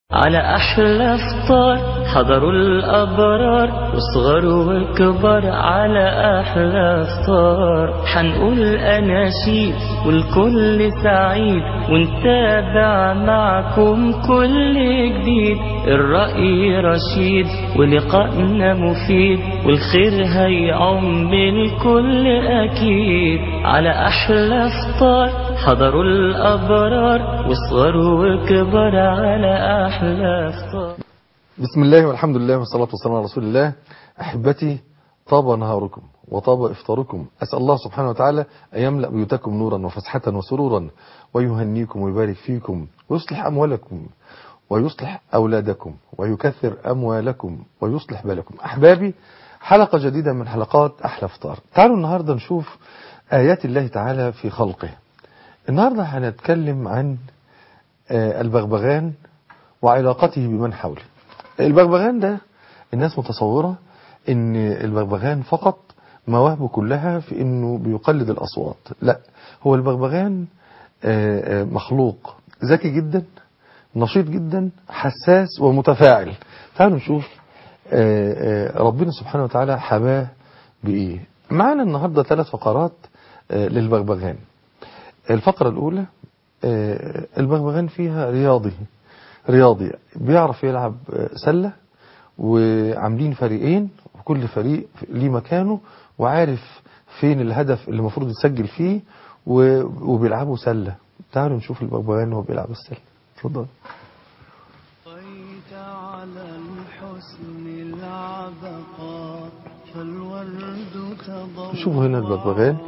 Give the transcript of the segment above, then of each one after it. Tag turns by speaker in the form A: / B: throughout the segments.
A: على أحلى فطار حضروا الأبرار وصغر وكبر على أحلى فطار حنقول أناشيد والكل سعيد ونتابع معكم كل جديد الرأي رشيد ولقائنا مفيد والخير هيعم الكل أكيد على أحلى فطار حضروا الأبرار وصغر وكبر على أحلى فطار
B: بسم الله والحمد لله والصلاة والسلام على رسول الله أحبتي طاب نهاركم وطاب إفطاركم أسأل الله سبحانه وتعالى أن يملأ بيوتكم نورا وفسحة وسرورا ويهنيكم ويبارك فيكم ويصلح أموالكم ويصلح أولادكم ويكثر أموالكم ويصلح بالكم أحبابي حلقة جديدة من حلقات أحلى فطار تعالوا النهاردة نشوف آيات الله تعالى في خلقه النهاردة هنتكلم عن البغبغان وعلاقته بمن حوله البغبغان ده الناس متصورة ان البغبغان فقط مواهبه كلها في انه بيقلد الاصوات لا هو البغبغان مخلوق ذكي جدا نشيط جدا حساس ومتفاعل تعالوا نشوف ربنا سبحانه وتعالى حباه بايه معنا النهاردة ثلاث فقرات للبغبغان الفقرة الاولى البغبغان فيها رياضي رياضي بيعرف يلعب سلة وعاملين فريقين وكل فريق ليه مكانه وعارف فين الهدف اللي المفروض يتسجل فيه وبيلعبوا سلة تعالوا نشوف البغبغان وهو بيلعب السلة اتفضل
C: على الحسن العبقى فالورد تضوى
B: شوفوا هنا البغبغان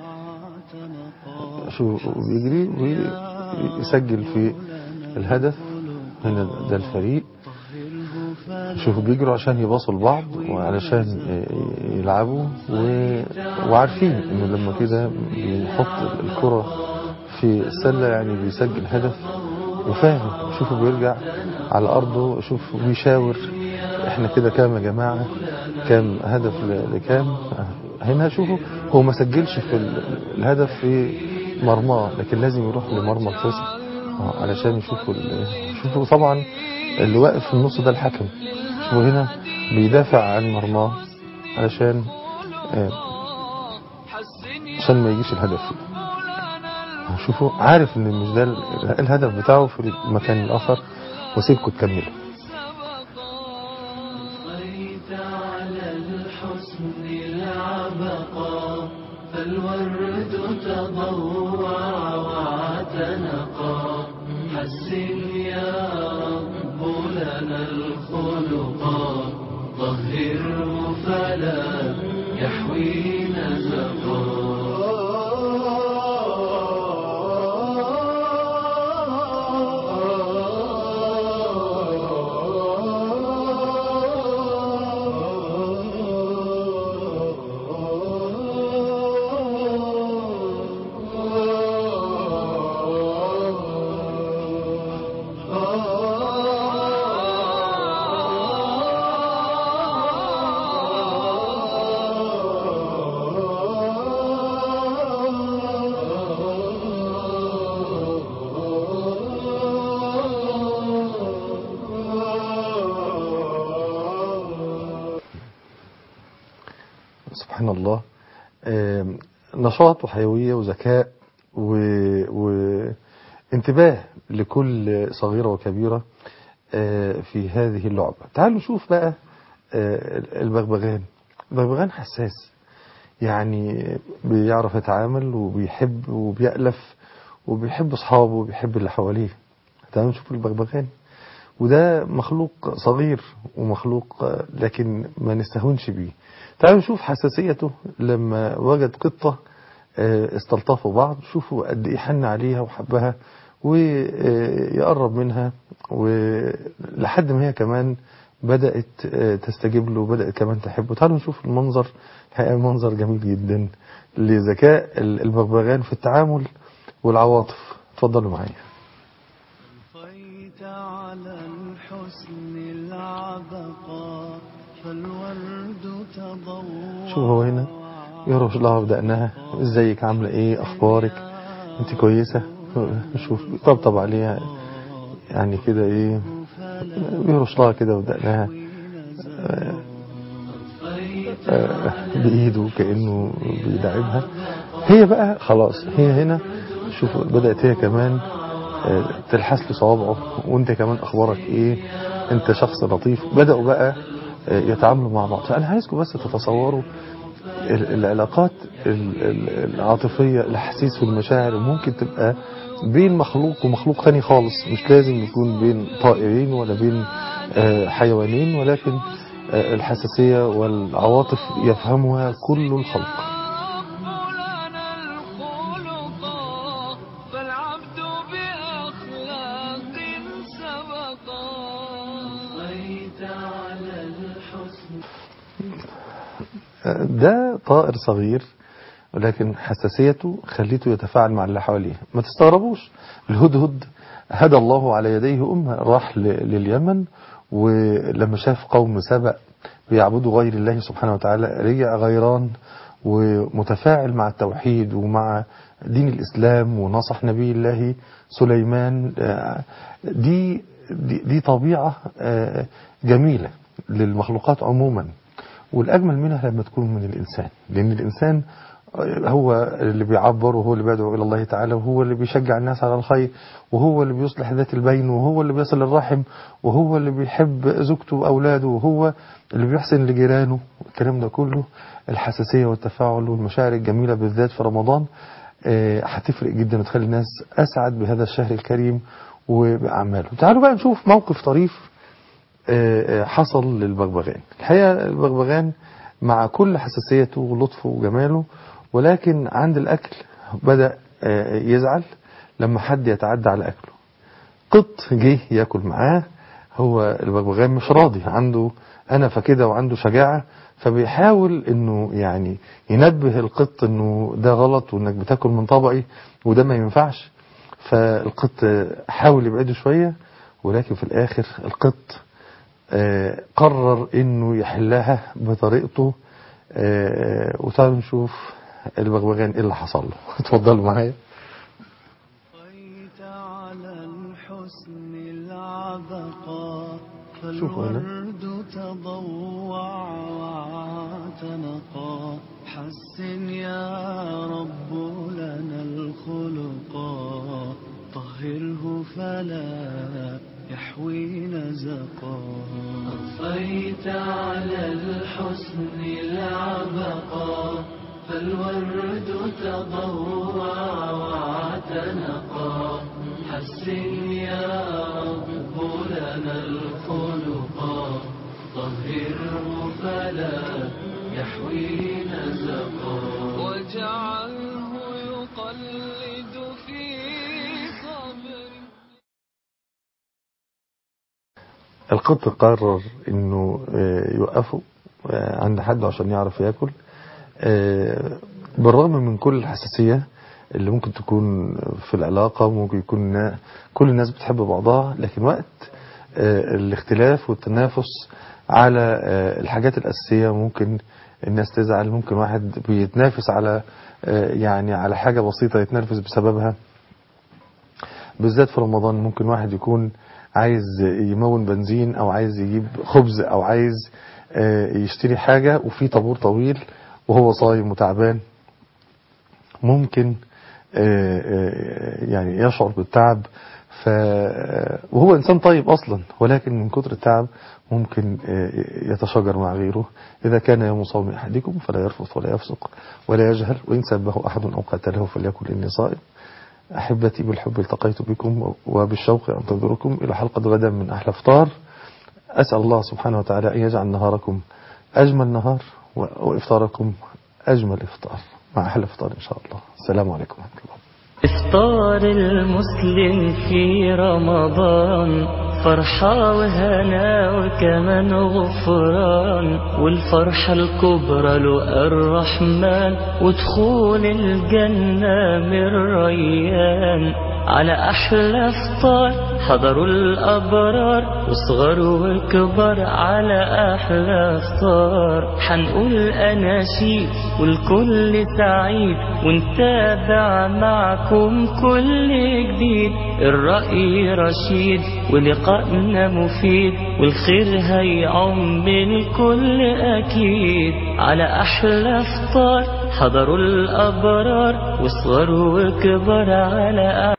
B: شو بيجري ويسجل في الهدف هنا ده الفريق شوفوا بيجروا عشان يباصوا لبعض وعلشان يلعبوا و... وعارفين انه لما كده بيحط الكرة في السلة يعني بيسجل هدف وفاهم شوفوا بيرجع على أرضه شوفوا بيشاور احنا كده كام يا جماعة كام هدف لكام هنا شوفوا هو ما سجلش في الهدف في مرماه لكن لازم يروح لمرمى الخصم علشان يشوفوا شوفوا طبعا اللي واقف في النص ده الحكم شوفوا هنا بيدافع عن مرماه علشان عشان ما يجيش الهدف فيه شوفوا عارف ان مش ده الهدف بتاعه في المكان الاخر وسيبكم تكملوا
A: فالورد تضوع واعتنقا حسن يا رب لنا الخلقا طهره فلا يحوي
B: سبحان الله نشاط وحيوية وذكاء وانتباه لكل صغيرة وكبيرة في هذه اللعبة تعالوا نشوف بقى البغبغان البغبغان حساس يعني بيعرف يتعامل وبيحب وبيألف وبيحب أصحابه وبيحب اللي حواليه تعالوا نشوف البغبغان وده مخلوق صغير ومخلوق لكن ما نستهونش بيه تعالوا نشوف حساسيته لما وجد قطة استلطفوا بعض شوفوا قد ايه حن عليها وحبها ويقرب منها ولحد ما هي كمان بدأت تستجيب له وبدأت كمان تحبه تعالوا نشوف المنظر الحقيقة منظر جميل جدا لذكاء البغبغان في التعامل والعواطف اتفضلوا معايا
C: على الحسن العبقى فالورد تضوى
B: شوف هو هنا يرش لها بدقنها ازيك عامله ايه اخبارك انت كويسه شوف طبطب عليها يعني كده ايه بيرش لها كده ودقنها آه، بإيده كأنه بيدعمها هي بقى خلاص هي هنا شوف بدأت هي كمان آه، تلحس له صوابعه وانت كمان اخبارك ايه انت شخص لطيف بدأوا بقى آه، يتعاملوا مع بعض فانا عايزكم بس تتصوروا ال- العلاقات ال- ال- العاطفية الاحاسيس والمشاعر ممكن تبقى بين مخلوق ومخلوق تاني خالص مش لازم يكون بين طائرين ولا بين آه، حيوانين ولكن آه، الحساسية والعواطف يفهمها كل الخلق
C: ربنا الخلق فالعبد بأخلاق سبقا
A: بيت على الحسن
B: ده طائر صغير ولكن حساسيته خليته يتفاعل مع اللي حواليه ما تستغربوش الهدهد هدى الله على يديه أمة راح ل- لليمن ولما شاف قوم سبأ بيعبدوا غير الله سبحانه وتعالى رجع غيران ومتفاعل مع التوحيد ومع دين الإسلام ونصح نبي الله سليمان آه، دي دي, دي طبيعة آه، جميلة للمخلوقات عموما والأجمل منها لما تكون من الإنسان لأن الإنسان هو اللي بيعبر وهو اللي بيدعو إلى الله تعالى وهو اللي بيشجع الناس على الخير وهو اللي بيصلح ذات البين وهو اللي بيصل الرحم وهو اللي بيحب زوجته وأولاده وهو اللي بيحسن لجيرانه الكلام ده كله الحساسية والتفاعل والمشاعر الجميلة بالذات في رمضان آه، هتفرق جدا وتخلي الناس أسعد بهذا الشهر الكريم وبأعماله تعالوا بقى نشوف موقف طريف آه، آه، حصل للبغبغان الحقيقة البغبغان مع كل حساسيته ولطفه وجماله ولكن عند الأكل بدأ آه، يزعل لما حد يتعدى على أكله قط جه ياكل معاه هو البغبغان مش راضي عنده أنفة كده وعنده شجاعة فبيحاول انه يعني ينبه القط انه ده غلط وانك بتاكل من طبقي وده ما ينفعش فالقط حاول يبعده شوية ولكن في الاخر القط آه، قرر انه يحلها بطريقته آه، وتعالوا نشوف البغبغان ايه اللي حصل له اتفضلوا معايا
C: بقيت على الحسن العبقى
B: شوفوا هنا.
C: فالورد تضوع واعتنقا حسن يا رب لنا الخلقا طهره فلا يحوي نزقا
A: أطفيت على الحسن العبقى فالورد تضوع واعتنقا حسن يا رب لنا الخلقا طهره فلا يحوي نزقا
C: واجعله يقلد في صبر
B: القط قرر انه آه، يوقفه آه، عند حد عشان يعرف ياكل آه، بالرغم من كل الحساسية اللي ممكن تكون في العلاقة ممكن يكون نا- كل الناس بتحب بعضها لكن وقت آه، الاختلاف والتنافس على آه، الحاجات الأساسية ممكن الناس تزعل ممكن واحد بيتنافس على آه، يعني على حاجة بسيطة يتنافس بسببها بالذات في رمضان ممكن واحد يكون عايز يمون بنزين او عايز يجيب خبز او عايز آه، يشتري حاجة وفي طابور طويل وهو صايم وتعبان ممكن آه، آه، يعني يشعر بالتعب ف وهو إنسان طيب أصلا ولكن من كتر التعب ممكن آه، يتشاجر مع غيره إذا كان يوم صوم أحدكم فلا يرفث ولا يفسق ولا يجهل وإن سبه أحد أو قتله فليكن إني صائم أحبتي بالحب التقيت بكم وبالشوق أنتظركم إلى حلقة غدا من أحلى فطار أسأل الله سبحانه وتعالى أن يجعل نهاركم أجمل نهار و- وإفطاركم أجمل إفطار مع أحلى فطار إن شاء الله السلام عليكم ورحمة الله
D: إفطار المسلم في رمضان فرحة وهنا وكمان غفران والفرحة الكبرى له الرحمن ودخول الجنة من ريان على أحلى فطار حضروا الأبرار وصغر وكبر على أحلى فطار حنقول أناشيد والكل سعيد ونتابع معكم كل جديد الرأي رشيد ولقائنا مفيد والخير هيعم الكل أكيد على أحلى فطار حضروا الأبرار وصغر وكبر على